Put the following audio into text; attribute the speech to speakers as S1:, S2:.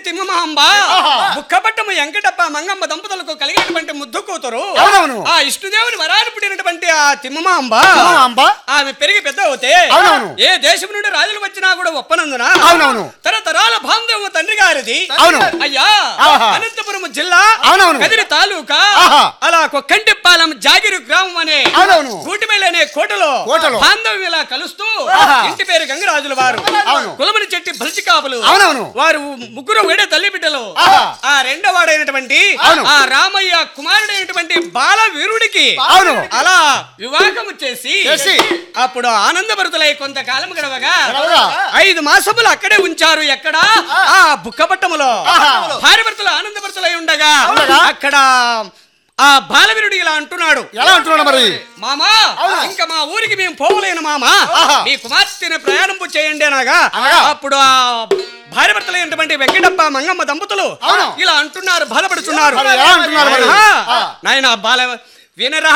S1: తిమ్మమాంబ బుక్కపట్టము వెంకటప్ప మంగమ్మ దంపతులకు కలిగినటువంటి ముద్దు కూతురు
S2: అవునవును.
S1: ఆ ఇష్టుదేవుని వరాలు పుట్టినటువంటి ఆ తిమ్మమాంబ
S2: తిమ్మమాంబ?
S1: ఆమె పెరిగి పెద్ద అవుతే
S2: అవునవును.
S1: ఏ దేశం నుండి రాజులు వచ్చినా కూడా ఒప్పనందున
S2: అవునవును.
S1: తరతరాల బాంధవ్యం తండ్రి గారిది
S2: అవును.
S1: అయ్యా
S2: ఆహా.
S1: అనంతపురం జిల్లా
S2: అవునవును.
S1: కదిరి తాలూకా
S2: ఆహా.
S1: అలా కొక్కంటిపాలెం జాగిరి గ్రామం అనే
S2: అవునవును.
S1: కూటిమేలు అనే కోటలో
S2: కోటలో.
S1: బాంధవ్యం ఇలా కలుస్తూ
S2: ఆహా.
S1: ఇంటి పేరు గంగరాజుల వారు
S2: అవును.
S1: కులమని చెట్టి బలిచికాపులు
S2: అవునవును.
S1: వారు ముగ్గురు వేడే తల్లి బిడ్డలు
S2: ఆహా.
S1: ఆ రెండో వాడైనటువంటి
S2: అవును.
S1: ఆ రామయ్య కుమారుడైనటువంటి బాల వీరుడికి
S2: అవును.
S1: అలా వివాహము చేసి
S2: చేసి.
S1: అప్పుడు ఆనందభరితులై కొంతకాలం గడవగా
S2: గడవగా.
S1: ఐదు మాసములు అక్కడే ఉంచారు ఎక్కడ ఆ బుక్కపట్టములో
S2: ఆహా.
S1: భార్యభర్తలు ఆనందభరితులై ఉండగా
S2: ఉండగా.
S1: అక్కడ ఆ బాలవీరుడు ఇలా అంటున్నాడు
S2: ఎలా అంటున్నాడు మరి
S1: మామా
S2: అవును.
S1: ఇంకా మా ఊరికి మేము పోవలేను మామా
S2: ఆహా.
S1: మీ కుమార్తెని ప్రయాణం చేయండి అనగా
S2: అనగా.
S1: అప్పుడు ఆ భార్య భర్తలైనటువంటి వెంకటప్ప మంగమ్మ దంపతులు
S2: అవును.
S1: ఇలా అంటున్నారు బాధపడుతున్నారు
S2: మరి ఎలా అంటున్నారు మరి?
S1: ఆహా.
S2: ఆ.
S1: నాయనా బాల వినరా